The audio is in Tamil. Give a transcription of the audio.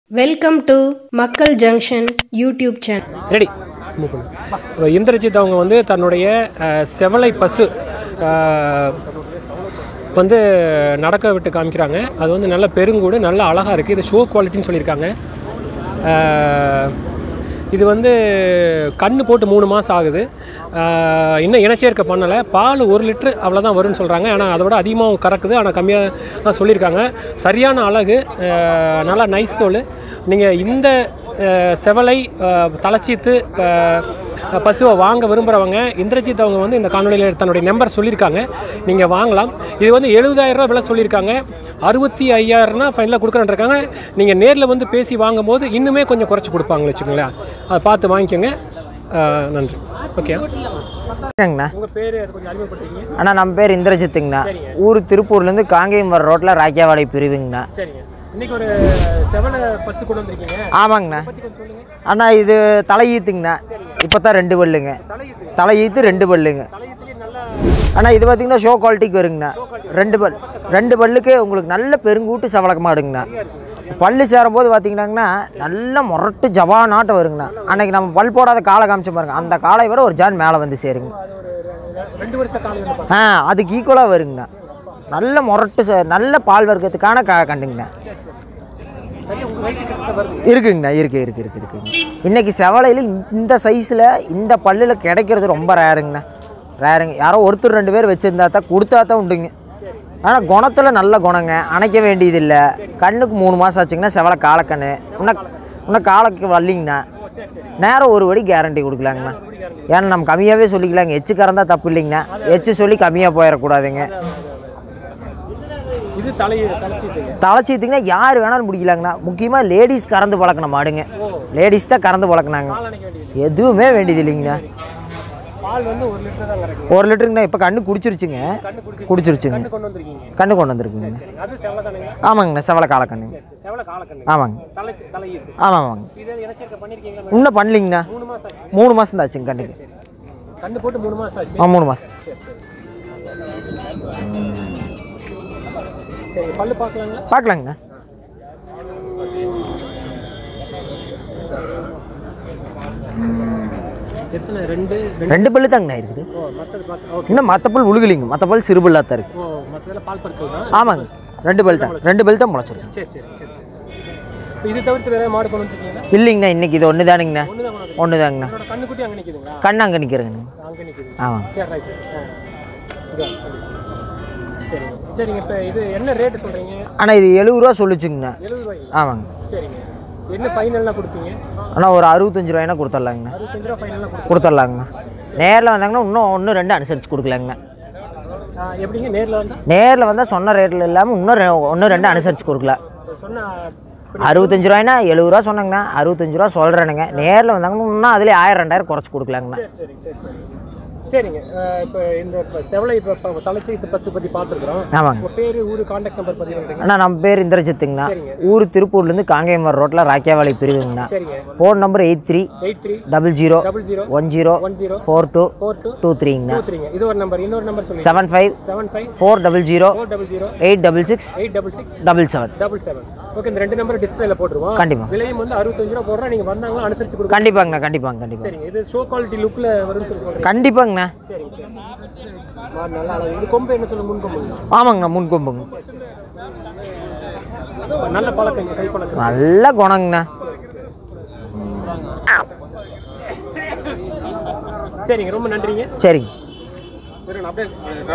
Welcome to Makkal junction YouTube channel ready move பண்ணு இந்திரஜித் அவங்க வந்து தன்னுடைய அஹ், செவலை பசு அஹ், வந்து நடக்க விட்டு காமிக்கிறாங்க அது வந்து நல்ல பெருங்கூடு நல்ல அழகாக இருக்குது இது ஷோ குவாலிட்டின்னு சொல்லியிருக்காங்க அஹ், இது வந்து கண்ணு போட்டு மூணு மாதம் ஆகுது அஹ், இன்னும் இனச்சேர்க்கை பண்ணலை பால் ஒரு லிட்ரு அவ்வளோதான் வரும்னு சொல்கிறாங்க ஆனால் அதை விட அதிகமாக கறக்குது ஆனால் கம்மியாக தான் சொல்லியிருக்காங்க சரியான அழகு அஹ், நல்லா நைஸ் தோல் நீங்கள் இந்த அஹ், செவலை அஹ், தலச்சீத்து அஹ், பசுவை வாங்க விரும்புகிறவங்க இந்திரஜித் அவங்க வந்து இந்த காணொலியில் தன்னுடைய நம்பர் சொல்லியிருக்காங்க நீங்கள் வாங்கலாம் இது வந்து 70000 ரூபாய் விலை சொல்லியிருக்காங்க அறுபத்தி ஐயாயிரம்னா ஃபைனலாக கொடுக்குறேன்ருக்காங்க நீங்கள் நேரில் வந்து பேசி வாங்கும்போது இன்னுமே கொஞ்சம் குறைச்சி கொடுப்பாங்க வச்சுக்கோங்களேன் அதை பார்த்து வாங்கிக்கோங்க அஹ், நன்றி ஓகே வணக்கங்கண்ணா உங்கள் பேர் அது கொஞ்சம் அறிமுகப்படுத்திங்க அண்ணா நம்ம பேர் இந்திரஜித்துங்கண்ணா ஊர் திருப்பூர்லேருந்து காங்கேயம் வர ரோட்டில் ராக்கியாவாடை பிரிவுங்கண்ணா சரிங்க இன்னைக்கு ஒரு செவலை பசு கொண்டு வந்திருக்கீங்க ஆமாங்கண்ணா பற்றி கொஞ்சம் சொல்லுங்கள் அண்ணா இது தலையீத்துங்கண்ணா இப்போ தான் ரெண்டு பல்லுங்க தலையுது தலையீத்து ரெண்டு பல்லுங்க தலையத்துலேயே நல்லா அண்ணா இது பார்த்தீங்கன்னா ஷோ குவாலிட்டிக்கு வருங்கண்ணா ரெண்டு பல் ரெண்டு பல்லுக்கு உங்களுக்கு நல்ல பெருங்கூட்டு சவளக்க மாடுங்கண்ணா பல்லு சேரும்போது பார்த்தீங்கன்னாங்கண்ணா நல்ல முரட்டு ஜவானாட்டம் வருங்கண்ணா அன்னைக்கு நம்ம பல் போடாத காலை காமிச்ச பாருங்க அந்த காலை விட ஒரு ஜான் மேலே வந்து சேருங்க அது ஒரு ரெ- ரெண்டு வருஷ காலம் வந்து ஆ அதுக்கு ஈக்குவலாக வருங்கண்ணா நல்ல முரட்டு ச நல்ல பால் வர்க்கத்துக்கான க கண்டுங்கண்ணா சரியா உங்கள் வயிற்றுக்கு வருது இருக்குங்கண்ணா இருக்கு இருக்கு இருக்கு இருக்குங்க இன்னைக்கு செவலையில் இந்த சைஸில் இந்த பல்லில் கிடைக்கிறது ரொம்ப ரேருங்கண்ணா ரேருங்க யாரோ ஒருத்தர் ரெண்டு பேர் வச்சுருந்தா தான் கொடுத்தா தான் உண்டுங்க ஆனால் குணத்தில் நல்ல குணங்க அணைக்க வேண்டியதில்லை கண்ணுக்கு மூணு மாதம் ஆச்சுங்கன்னா செவலை காலக்கண்ணு இன்னும் இன்னும் காலக்கு வரலிங்கண்ணா நேரம் ஒரு வடி கேரண்டி கொடுக்கலாங்கண்ணா ஏன்னா நம்ம கம்மியாகவே சொல்லிக்கலாங்க எச்சு கறந்தா தப்பு இல்லைங்கண்ணா எச்சு சொல்லி கம்மியாக போயிடக்கூடாதுங்க இது தலையை தலைச்சிட்டுங்க தலைச்சீத்துக்குன்னா யார் வேணாலும் முடிக்கலாங்கண்ணா முக்கியமாக லேடிஸ் கறந்து பழக்கணும் மாடுங்க லேடிஸ் தான் கறந்து பழக்கினாங்க பால் அணைக்க வேண்டியது எதுவுமே வேண்டியது இல்லைங்கண்ணா பால் வந்து ஒரு லிட்டர் தான் கறக்குங்க ஒரு லிட்டருங்கண்ணா இப்போ கண்ணு குடிச்சிருச்சுங்க கண்ணு குடிச்சு குடிச்சிருச்சுங்க கண்ணு கொண்டு வந்திருக்கீங்க கண்ணு கொண்டு வந்திருக்குங்க சரி அது செவலை தானுங்களா ஆமாங்கண்ணா செவலை காலக்கண்ணுங்க சரி செவலை காலக்கண்ணு ஆமாங்க தலை தலையுது ஆமாம் ஆமாங்க இது இனச்சேர்க்கை பண்ணியிருக்கீங்களா இன்னும் பண்ணலிங்கண்ணா மூணு மாதம் ஆச்சு மூணு மாதம் தாச்சுங்க கண்ணுக்கு சரி கண்ணு போட்டு மூணு மாதம் ஆச்சு ஆ மூணு மாதம் சரி சரி சரி பல்லு பார்க்கலாங்களா பார்க்கலாங்கண்ணா எத்தனை ரெண்டு ரெண்டு ரெண்டு பல்லு தாங்கண்ணா இருக்குது ஓ மற்றது பார்த்து ஓகே இன்னும் மற்ற பல் உழுகலிங்க மற்ற பல் சிறு பல்லாக தான் இருக்குது ஓ மற்றதெல்லாம் பால் பற்கள் தான் ஆமாங்க ரெண்டு பல் தான் ரெண்டு பல் தான் முளைச்சிருக்கு சரி சரி சரி சரி இப்போ இது தவிர்த்து வேற மாடு கொண்டு வந்துருக்கீங்களா இல்லைங்கண்ணா இன்னைக்கு இது ஒன்று தானுங்கண்ணா ஒன்று தான் கொண்டு ஒன்று தாங்கண்ணா அதோட கண்ணுக்குட்டி அங்கே நிற்குதுங்களா கண்ணு அங்கே நிற்கிறேங்கண்ணா அங்கே நிற்குது ஆமாங்க சரி ரைட்டு ஆ இதோ, சரிங்க சரிங்க இப்போ இது என்ன ரேட்டு சொல்கிறீங்க ஆனால் இது எழுபது ரூபா சொல்லிச்சுங்கண்ணா எழுபது ரூபாய்ங்க ஆமாங்க சரிங்க என்ன ஃபைனல்லாம் கொடுப்பீங்க ஆனால் ஒரு அறுபத்தஞ்சு ரூபாய்னா கொடுத்துர்லாங்கண்ணா அறுபத்தஞ்சு ரூபா ஃபைனலாக கொடுத்து கொடுத்துர்லாங்கண்ணா நேரில் வந்தாங்கன்னா இன்னும் ஒன்று ரெண்டு அனுசரித்து கொடுக்கலாங்கண்ணா ஆ, எப்படிங்க நேரில் வந்தால் நேரில் வந்தால் சொன்ன ரேட்டில் இல்லாமல் இன்னும் ரெ- ஒன்று ரெண்டு அனுசரித்து கொடுக்கலாம் சொன்ன அறுபத்தஞ்சு ரூபாய்னா எழுபது ரூபா சொன்னாங்கண்ணா அறுபத்தஞ்சு ரூபா சொல்கிறேனுங்க நேரில் வந்தாங்கன்னா இன்னும் அதிலே ஆயிரம் ரெண்டாயிரம் குறைச்சி கொடுக்கலாங்கண்ணா சரி சரி சரி சரிங்க இப்போ இந்த இப்போ செவலை இப்போ தலைச்சி இந்த பஸ்ஸு பற்றி பார்த்துருக்குறோம் ஆமாங்க உங்கள் பேர் ஊர் காண்டாக்ட் நம்பர் பதிவு பண்ணுறீங்க அண்ணா நம்ம பேர் இந்திரஜித்துங்கண்ணா சரிங்க. ஊர் திருப்பூர்லேருந்து காங்கேயம் ரோட்டில் ராக்கியாவாளி பிரிவுங்கண்ணா சரிங்க phone number eight three eight three double zero double zero one zero one zero four two four two two த்ரீங்கண்ணா டூ த்ரீங்க இது ஒரு நம்பர் இன்னொரு நம்பர் சொல்லுங்கள் seven five seven five four double zero four double zero eight double six eight double six double seven double seven okay இந்த ரெண்டு நம்பர் டிஸ்பிளேல போட்டுருவோம் கண்டிப்பாக விலையும் வந்து அறுபத்தஞ்சு ரூபா போடுறோம் நீங்கள் வந்தாங்கன்னா அனுசரிச்சு கொடுங்க கண்டிப்பாங்கண்ணா கண்டிப்பாங்க கண்டிப்பாக சரிங்க இது ஷோ குவாலிட்டி லுக்கில் வரும்னு சொல்லி சொல்கிறீங்க கண்டிப்பாங்கண்ணா சரிங்க சரி மாடு நல்லா அழகு இது கொம்பு என்ன சொல்ல முன் கொம்பு ஆமாங்கண்ணா முன்கொம்புங்க நல்ல பழக்கங்க கை பழக்கம் நல்ல குணங்கண்ணா சரிங்க ரொம்ப நன்றிங்க சரிங்க